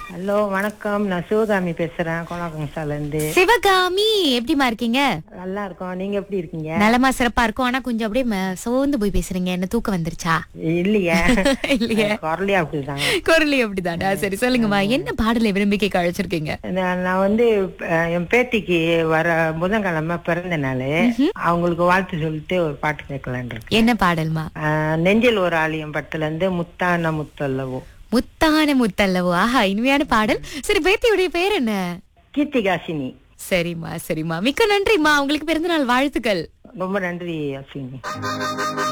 hello வணக்கம் நான் சிவகாமி பேசுறேன் கோலாகங்சால இருந்து சிவகாமி எப்படிமா இருக்கீங்க நல்லா இருக்கோம் நீங்க எப்படி இருக்கீங்க நலமா சிறப்பா இருக்கும் ஆனா கொஞ்சம் அப்படியே ம- சோர்ந்து போய் பேசுறீங்க என்ன தூக்கம் வந்துருச்சா இல்லையே இல்லையே குரலே அப்படிதாங்க குரலி அப்படிதானா சரி சொல்லுங்கம்மா என்ன பாடலை விரும்பி கேட்க அழைச்சிருக்கீங்க நான் நான் வந்து அஹ், என் பேத்திக்கு வர புதன்கிழமை பிறந்த நாள் அவங்களுக்கு வாழ்த்து சொல்லிட்டு ஒரு பாட்டு கேட்கலான் இருக்கேன் என்ன பாடல்மா அஹ், நெஞ்சில் ஒரு ஆலயம் படத்துல இருந்து முத்தான முத்தல்லவோ முத்தான முத்தல்லவோ ஆஹா இனிமையான பாடல் சரி பேத்தியுடைய பேர் என்ன கீர்த்திகாசினி சரிம்மா சரிம்மா மிக்க நன்றிம்மா உங்களுக்கு பிறந்த நாள் வாழ்த்துக்கள் ரொம்ப நன்றி அஸ்வினி